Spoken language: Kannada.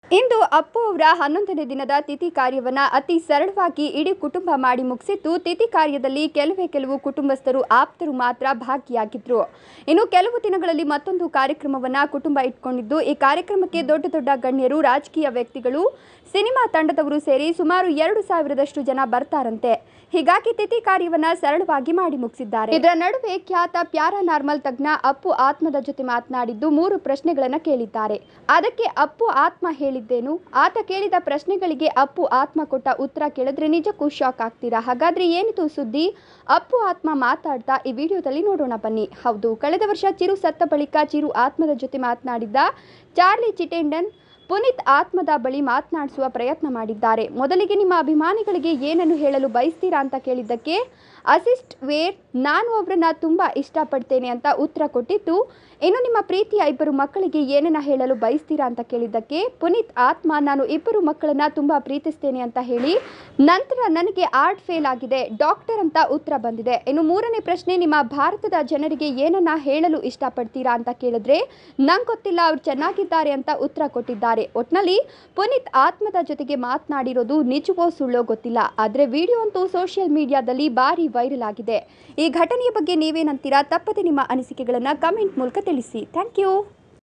ಇಂದು ಅಪ್ಪು ಅವರ ಹನ್ನೊಂದನೇ ದಿನದ ತಿಥಿ ಕಾರ್ಯವನ್ನ ಅತಿ ಸರಳವಾಗಿ ಇಡೀ ಕುಟುಂಬ ಮಾಡಿ ಮುಗಿಸಿದ್ದು ತಿಥಿ ಕಾರ್ಯದಲ್ಲಿ ಕೆಲವೇ ಕೆಲವು ಕುಟುಂಬಸ್ಥರು ಆಪ್ತರು ಮಾತ್ರ ಭಾಗಿಯಾಗಿದ್ರು ಇನ್ನು ಕೆಲವು ದಿನಗಳಲ್ಲಿ ಮತ್ತೊಂದು ಕಾರ್ಯಕ್ರಮವನ್ನ ಕುಟುಂಬ ಇಟ್ಕೊಂಡಿದ್ದು ಈ ಕಾರ್ಯಕ್ರಮಕ್ಕೆ ದೊಡ್ಡ ದೊಡ್ಡ ಗಣ್ಯರು ರಾಜಕೀಯ ವ್ಯಕ್ತಿಗಳು ಸಿನಿಮಾ ತಂಡದವರು ಸೇರಿ ಸುಮಾರು ಎರಡು ಸಾವಿರದಷ್ಟು ಜನ ಬರ್ತಾರಂತೆ ಹೀಗಾಗಿ ತಿಥಿ ಕಾರ್ಯವನ್ನ ಸರಳವಾಗಿ ಮಾಡಿ ಮುಗಿಸಿದ್ದಾರೆ ಇದರ ನಡುವೆ ಖ್ಯಾತ ಪ್ಯಾರಾ ನಾರ್ಮಲ್ ತಜ್ಞ ಅಪ್ಪು ಆತ್ಮದ ಜೊತೆ ಮಾತನಾಡಿದ್ದು ಮೂರು ಪ್ರಶ್ನೆಗಳನ್ನ ಕೇಳಿದ್ದಾರೆ ಅದಕ್ಕೆ ಅಪ್ಪು ಆತ್ಮ ಹೇಳಿದ್ದೇನು ಆತ ಕೇಳಿದ ಪ್ರಶ್ನೆಗಳಿಗೆ ಅಪ್ಪು ಆತ್ಮ ಕೊಟ್ಟ ಉತ್ತರ ಕೇಳಿದ್ರೆ ನಿಜಕ್ಕೂ ಶಾಕ್ ಆಗ್ತೀರಾ ಹಾಗಾದ್ರೆ ಏನಿದು ಸುದ್ದಿ ಅಪ್ಪು ಆತ್ಮ ಮಾತಾಡ್ತಾ ಈ ವಿಡಿಯೋದಲ್ಲಿ ನೋಡೋಣ ಬನ್ನಿ ಹೌದು ಕಳೆದ ವರ್ಷ ಚಿರು ಸತ್ತ ಬಳಿಕ ಚಿರು ಆತ್ಮದ ಜೊತೆ ಮಾತನಾಡಿದ್ದ ಚಾರ್ಲಿ ಚಿಟೆಂಡನ್ ಪುನೀತ್ ಆತ್ಮದ ಬಳಿ ಮಾತನಾಡಿಸುವ ಪ್ರಯತ್ನ ಮಾಡಿದ್ದಾರೆ ಮೊದಲಿಗೆ ನಿಮ್ಮ ಅಭಿಮಾನಿಗಳಿಗೆ ಏನನ್ನು ಹೇಳಲು ಬಯಸ್ತೀರಾ ಅಂತ ಕೇಳಿದ್ದಕ್ಕೆ ಅಸಿಸ್ಟ್ ವೇರ್ ನಾನು ಅವರನ್ನ ತುಂಬ ಇಷ್ಟಪಡ್ತೇನೆ ಅಂತ ಉತ್ತರ ಕೊಟ್ಟಿದ್ದು ಇನ್ನು ನಿಮ್ಮ ಪ್ರೀತಿಯ ಇಬ್ಬರು ಮಕ್ಕಳಿಗೆ ಏನನ್ನ ಹೇಳಲು ಬಯಸ್ತೀರಾ ಅಂತ ಕೇಳಿದ್ದಕ್ಕೆ ಪುನೀತ್ ಆತ್ಮ ನಾನು ಇಬ್ಬರು ಮಕ್ಕಳನ್ನ ತುಂಬ ಪ್ರೀತಿಸ್ತೇನೆ ಅಂತ ಹೇಳಿ ನಂತರ ನನಗೆ ಆರ್ಟ್ ಫೇಲ್ ಆಗಿದೆ ಡಾಕ್ಟರ್ ಅಂತ ಉತ್ತರ ಬಂದಿದೆ ಇನ್ನು ಮೂರನೇ ಪ್ರಶ್ನೆ ನಿಮ್ಮ ಭಾರತದ ಜನರಿಗೆ ಏನನ್ನ ಹೇಳಲು ಇಷ್ಟಪಡ್ತೀರಾ ಅಂತ ಕೇಳಿದ್ರೆ ನಂಗೆ ಗೊತ್ತಿಲ್ಲ ಅವ್ರು ಚೆನ್ನಾಗಿದ್ದಾರೆ ಅಂತ ಉತ್ತರ ಕೊಟ್ಟಿದ್ದಾರೆ ಒಟ್ನಲ್ಲಿ ಪುನೀತ್ ಆತ್ಮದ ಜೊತೆಗೆ ಮಾತನಾಡಿರೋದು ನಿಜವೋ ಸುಳ್ಳೋ ಗೊತ್ತಿಲ್ಲ ಆದರೆ ವಿಡಿಯೋ ಅಂತೂ ಸೋಷಿಯಲ್ ಮೀಡಿಯಾದಲ್ಲಿ ಭಾರಿ ವೈರಲ್ ಆಗಿದೆ ಈ ಘಟನೆಯ ಬಗ್ಗೆ ನೀವೇನಂತೀರಾ ತಪ್ಪದೆ ನಿಮ್ಮ ಅನಿಸಿಕೆಗಳನ್ನು ಕಮೆಂಟ್ ಮೂಲಕ ತಿಳಿಸಿ ಥ್ಯಾಂಕ್ ಯು